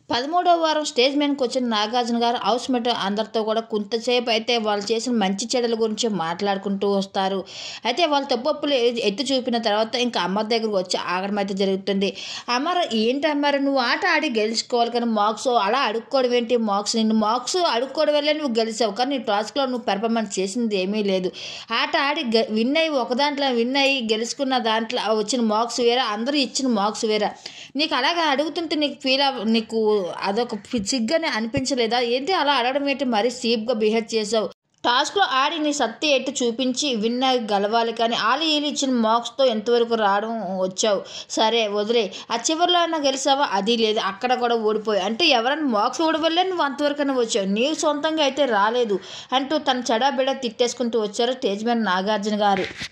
పదమూడవ వారం స్టేజ్ మీదకి వచ్చిన నాగార్జున గారు హౌస్ మేట్ అందరితో కూడా కొంతసేపు అయితే వాళ్ళు చేసిన మంచి చెడుల గురించి మాట్లాడుకుంటూ వస్తారు అయితే వాళ్ళ తప్పొప్పులు ఎ- ఎత్తి చూపిన తర్వాత ఇంకా అమ్మ దగ్గరకు వచ్చి ఆగడం అయితే జరుగుతుంది అమ్మారు ఏంటి అమ్మారు నువ్వు ఆట ఆడి గెలుచుకోవాలి కానీ మార్క్స్ అలా అడుక్కోవడం ఏంటి మార్క్స్ నిన్ను మార్క్స్ అడుక్కోవడం వల్లే నువ్వు గెలిచావు కానీ నీ టాస్క్లో నువ్వు పెర్ఫార్మెన్స్ చేసింది ఏమీ లేదు ఆట ఆడి గె- విన్ అయ్యి ఒక దాంట్లో విన్ అయ్యి గెలుచుకున్న దాంట్లో వచ్చిన మార్క్స్ వేరే అందరూ ఇచ్చిన మార్క్స్ వేరే నీకు అలాగా అడుగుతుంటే నీకు ఫీల్ అవ నీకు అదొక సిగ్గానే అనిపించలేదా ఏంటి అలా అడగడం ఏంటి మరీ సీప్గా బిహేవ్ చేసావు టాస్క్లో ఆడి నీ సత్తి ఎట్టు చూపించి విన్ అయ్యి గెలవాలి కానీ ఆలి ఈలు ఇచ్చిన మార్క్స్తో ఎంతవరకు రావడం వచ్చావు సరే వదిలే ఆ చివరిలో అయినా గెలిచావా అది లేదు అక్కడ కూడా ఓడిపోయావు అంటే ఎవరైనా మార్క్స్ ఓడివల్లే నువ్వు అంతవరకైనా వచ్చావు నీవు సొంతంగా అయితే రాలేదు అంటూ తన చెడాబిడ తిట్టేసుకుంటూ వచ్చారు స్టేజ్ మీద నాగార్జున గారు